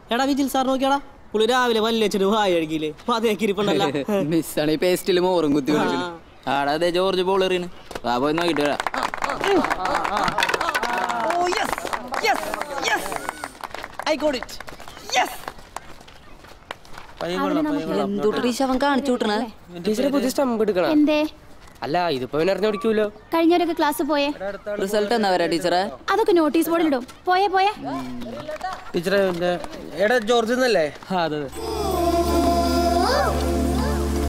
എടാ vigil sir നോക്കിയാടാ പുള്ളി രാവിലെ വല്ലിച്ചിട്ട് വായ അടിക്കില്ലേ അപ്പൊ അതേക്ക് ഇരിപ്പുണ്ടല്ലോ മിസ്സാണ് ഈ പേസ്റ്റിൽ മോറും കുത്തി കൊടുക്കുന്നു ആടാ അതെ ജോർജ് ബോൾ എറിയണ് വാ പോയി നോക്കിട്ട് വരാം Oh yes, yes, yes. I got it. Yes. എന്തുട്രീ അവൻ കാണിച്ചു വിട്ടണേ ടീച്ചറെ പുതിയ സ്റ്റംപ് എടുക്കണം എന്തേ അല്ല ഇതിപ്പോ പിന്നെ അറിഞ്ഞു പിടിക്കൂലോ കഴിഞ്ഞവരൊക്കെ ക്ലാസ് പോയേ റിസൾട്ട് എന്നാ വരാ ടീച്ചറെ അതൊക്കെ നോട്ടീസ് ബോർഡിലിടും പോയേ പോയേ ടീച്ചറെ എടാ ജോർജ് എന്നല്ലേ ആ അതെ അതെ